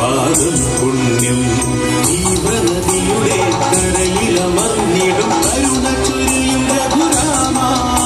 പാദം പുണ്യം ജീവനദിയുടെ കരയിലമർന്നിടും കരുണ ചൊരിയും രഘുരാമ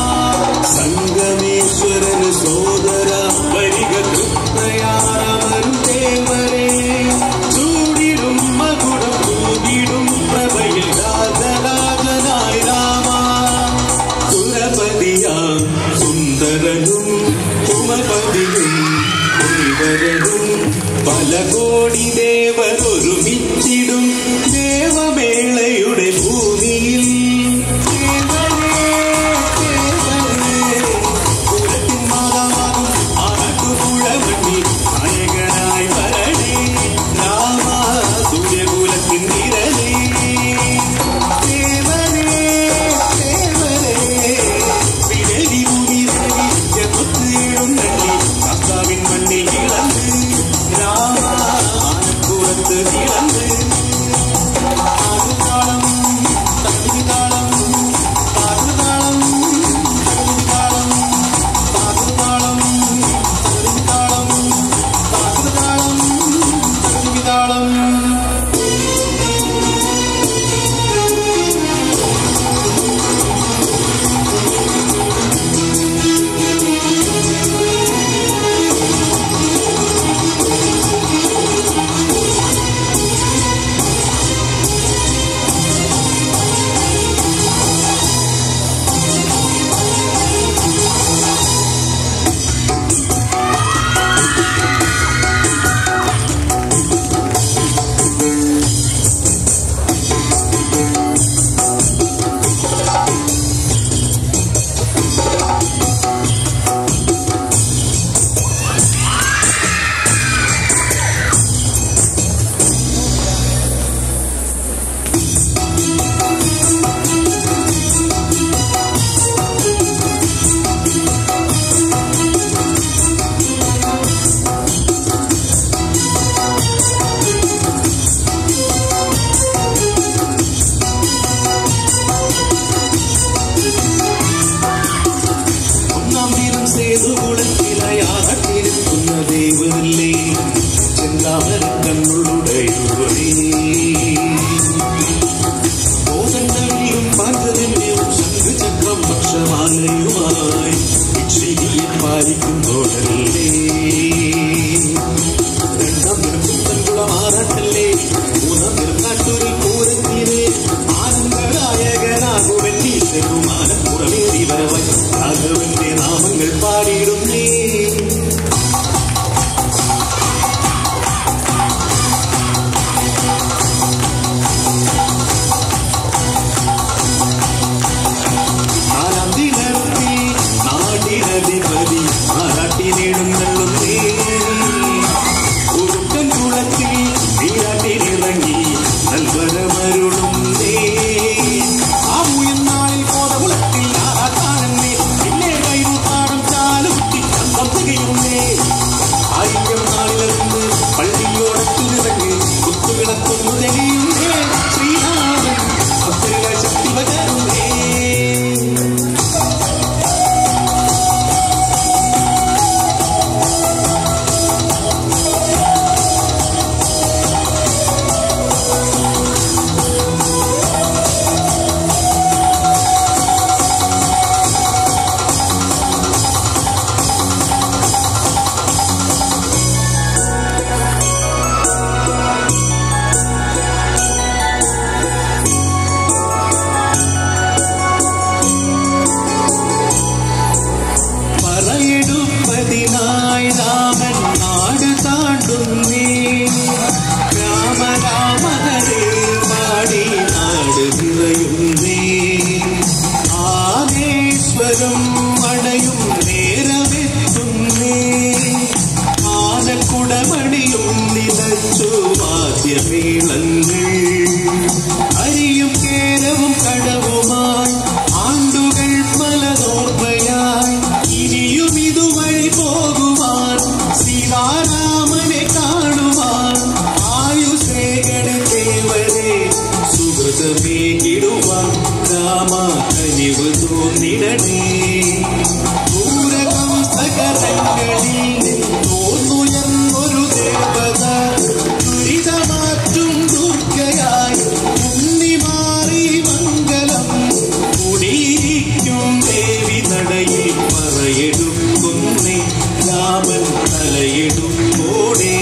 സംഗമേശ്വരന് സോദര വരിക കൃപയാറമരും ദേവരെ ചൂടിടും മകുടം തൂകിടും പ്രഭയിൽ രാജരാജനായി രാമ കുലപതിയാം സുന്ദരനും ഉമപതിയും മുനിവരനും പല കോടി ദേവരൊരുമിച്ചിടും ദേവമേളയുടെ ഭൂമിയിൽ ദേവരേ, ദേവരേ, കുലത്തിൻ മാതാവാകും ആട്ടുപുഴമണ്ണി നായകനായി വരണേ രാമ സൂര്യകുലത്തിൻ നിരലേ ദേവരേ, ദേവരേ, വിരലി ഭൂമി രവി ചെറുത്തിയിടും നല്ലി കർത്താവിൻ മണ്ണിൽ ഇളന്ന് രാമ ആനപ്പുറത്ത് ഇളന്ന് ആടുതാളം തട്ടിതാളം പാട്ടുതാളം തട്ടിതാളം പാട്ടുതാളം തട്ടിതാളം പാട്ടുതാളം തട്ടിതാളം ഒന്നാം വീരം സേതുകുളത്തിലയാട്ടിരിക്കുന്ന ദൈവമല്ലേ ചെന്താമര കണ്ണുകളുടെയുവരേ കോതണ്ടവിയും പാന്തരമ്യവും ശംഖചക്രം പക്ഷമാലയുമായി ഭിക്ഷയിയെ പാലിക്കുന്നോടല്ലേ രണ്ടാം നിറക്കുത്തൻകുളം ആറാട്ടല്ലേ മൂന്നാം നിറക്കാട്ടൂരിൽ പൂരത്തിലെ ആനന്ദദായകനാകുവൻ നീശകുമാരപ്പുറമേറി വരവൻ രാഘവന്റെ നാമങ്ങൾ പാടിയിടുന്നേ നാലാം ദിനത്തിൽ നാടിനധിപതി ആറാട്ടിനെടുന്നള്ളുന്നേ ഉരുക്കൻ കുളത്തിൽ നീരാട്ടിനിറങ്ങി നൽവരമരുളുന്നേ ആ മൂയന്നാളിൽ കോതകുളത്തിൽ ആറാട്ടാനെന്നേ പിന്നെ കൈനൂത്താടം ചാലുകുത്തി കൊന്നേ രാമൻ തലയെടുത്തോടെ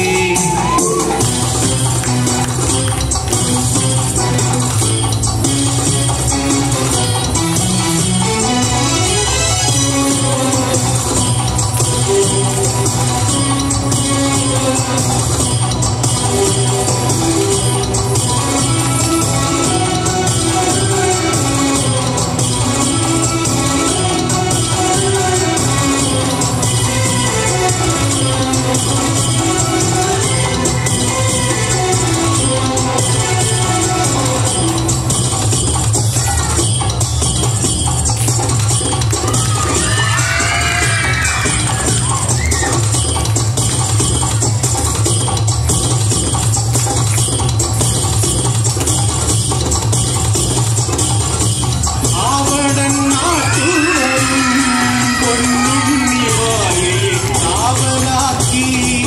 ആവടൻ നാട്ടുകാരും പൊന്നുണ്ണി വായയെ കാവലാക്കി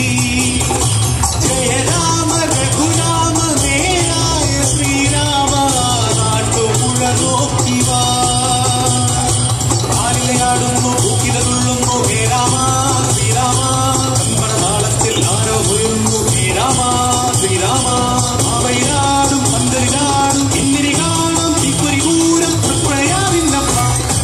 ജയരാമ രഘുരാമ നേരായ ശ്രീരാമ നാട്ടുപുഴ നോക്കി വാ ആലിലയാടുന്നു പൂക്കിലതുള്ളുന്നു ഹേ രാമ ശ്രീരാമ കമ്പണതാളത്തിൽ ആരോ ഉയർന്നു ഹേ രാമ ശ്രീരാമ അവയിലാടും പന്തലിലാടും ഇന്നിരി കാണും ഇക്കുരി കൂരം പ്രയാവിന്നപ്പ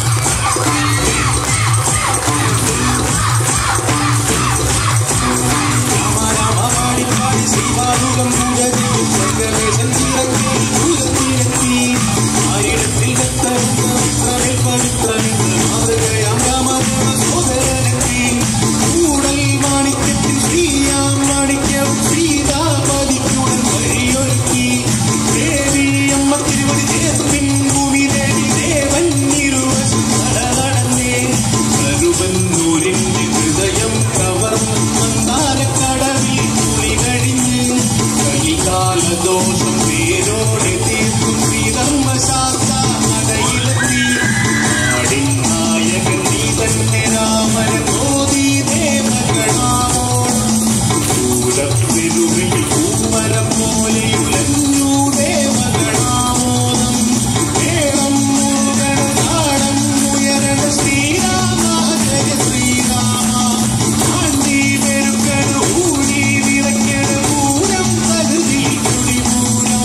രാമ രാമ പാടി പാടി ശ്രീപാദുകം പൂജ ചെയ്യും ശങ്കരേശൻ ചീരത്തി ദൂരത്തിലെത്തി ആയിരത്തിൽ ദത്തമെന്ന് ഇത്രമേൽ പവിത്രമെന്ന് മാതൃകയാം രാമദേവ സോദരനെത്തി കൂടൽ മാണിക്യത്തിൽ ശ്രീയാം മാണിക്യം സീതാപതിക്കുടൻ വഴിയൊരുക്കി ദേവി അമ്മ തിരുവടി ചേർപ്പിൻ ഭൂമി ദേവി ദേവൻ ഇരുവശം നടന്നേ കരുവന്നൂരിന്റെ ഹൃദയം കവർന്ന് മന്ദാരക്കടവിൽ കുളി കഴിഞ്ഞ് കലികാല ദോഷം പേരോടെ തീർക്കും ശ്രീധർമ്മശാസ്ത്ര നടയിലെത്തി നാടിൻ നായകൻ നീ തന്നെ രാമന മോദി ദേവഗണാമോണം ചൂടപ്പെരുവിൽ പൂമരം പോലെ ഉലഞ്ഞു ദേവഗണാമോദം വേളം മുഴുകണ നാടം ഉയരണ ശ്രീരാമ ജയ ശ്രീരാമ ആണ്ടി പെരുക്കണ ഊഴി വിറയ്ക്കണ പൂരം പകുതി കുടിമൂലം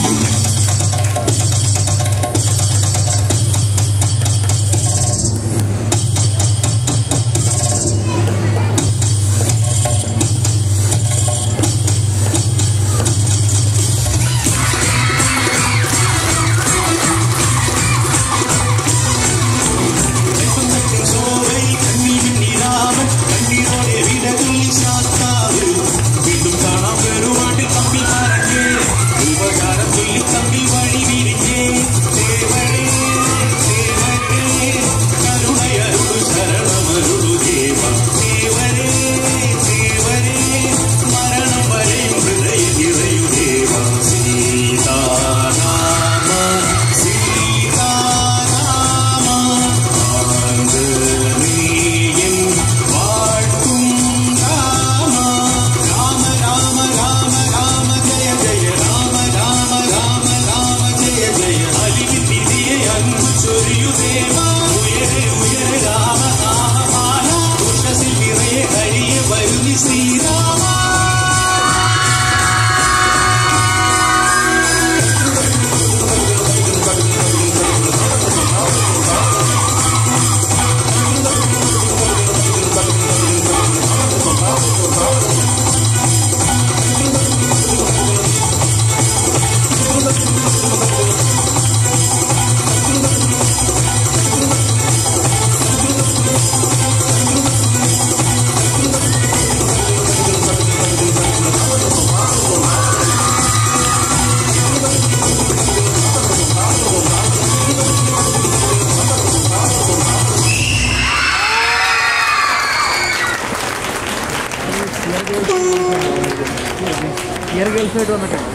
സോവൈ കണ്ണിൽ മിന്നിരാമൻ കണ്ണീരോടെ വിടതുള്ളി ശാസ്താവ് വീണ്ടും കാണാം പെരുമാട്ടിൽ തമ്മിൽ മറക്കേ ഉപകാരം ചൊല്ലി തമ്മിൽ വഴി വിരിക്കേ ദേവരേ ദേവരേ കരുണയരുളു ശരണമരുളു ദേവ ദേവരേ ദേവരേ മരണം വരെയും ഹൃദയ നിറയു ദേവ സീതാരാമ സീതാരാമ ആന്തരികം വാഴ്ത്തും രാമ രാമ രാമ രാമ രാമ ജയ ജയ രാമ രാമ രാമ രാമ ജയ ജയ അലിവിൻ നിധിയെ അൻപു ചൊരിയു ദേവ ഉയരെ ഉയരെ രാമ നാമമാല ഉഷസിൽ നിറയെ കഴിയെ വരുന്നി ശ്രീരാമ ഇയർ ഗേൾസായിട്ട് വന്നിട്ട്